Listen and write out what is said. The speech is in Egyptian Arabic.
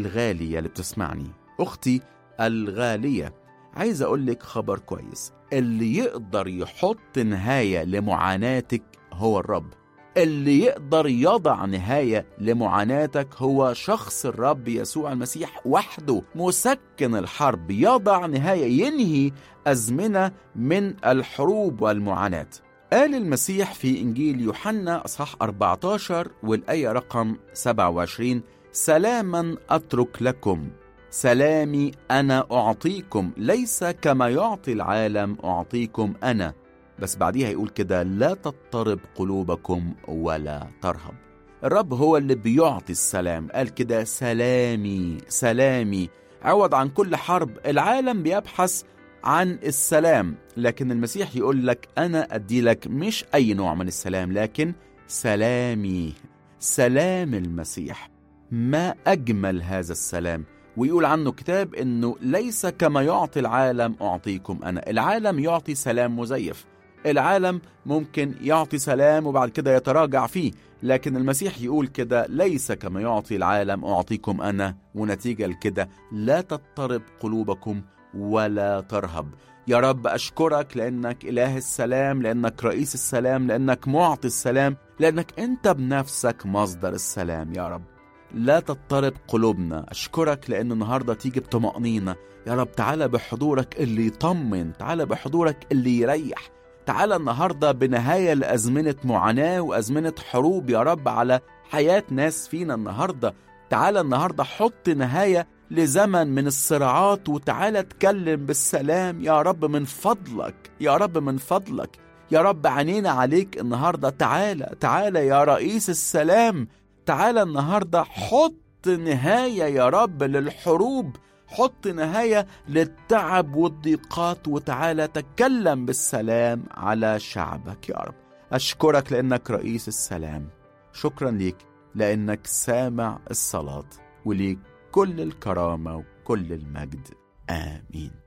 الغالية اللي بتسمعني أختي الغالية عايز أقول لك خبر كويس اللي يقدر يحط نهاية لمعاناتك هو الرب اللي يقدر يضع نهاية لمعاناتك هو شخص الرب يسوع المسيح وحده مسكن الحرب يضع نهاية ينهي أزمنة من الحروب والمعاناة قال المسيح في إنجيل يوحنا أصحاح 14 والآية رقم 27 سلاما أترك لكم سلامي أنا أعطيكم ليس كما يعطي العالم أعطيكم أنا بس بعديها يقول كده لا تضطرب قلوبكم ولا ترهب الرب هو اللي بيعطي السلام قال كده سلامي سلامي عوض عن كل حرب العالم بيبحث عن السلام لكن المسيح يقول لك أنا أدي لك مش أي نوع من السلام لكن سلامي سلام المسيح ما أجمل هذا السلام ويقول عنه كتاب انه ليس كما يعطي العالم اعطيكم انا العالم يعطي سلام مزيف العالم ممكن يعطي سلام وبعد كده يتراجع فيه لكن المسيح يقول كده ليس كما يعطي العالم اعطيكم انا ونتيجه لكده لا تضطرب قلوبكم ولا ترهب يا رب اشكرك لانك اله السلام لانك رئيس السلام لانك معطي السلام لانك انت بنفسك مصدر السلام يا رب لا تضطرب قلوبنا أشكرك لأن النهاردة تيجي بطمأنينة يا رب تعالى بحضورك اللي يطمن تعالى بحضورك اللي يريح تعالى النهاردة بنهاية لأزمنة معاناة وأزمنة حروب يا رب على حياة ناس فينا النهاردة تعالى النهاردة حط نهاية لزمن من الصراعات وتعالى اتكلم بالسلام يا رب من فضلك يا رب من فضلك يا رب عينينا عليك النهاردة تعالى تعالى يا رئيس السلام تعالى النهارده حط نهايه يا رب للحروب حط نهايه للتعب والضيقات وتعالى تكلم بالسلام على شعبك يا رب اشكرك لانك رئيس السلام شكرا ليك لانك سامع الصلاه وليك كل الكرامه وكل المجد امين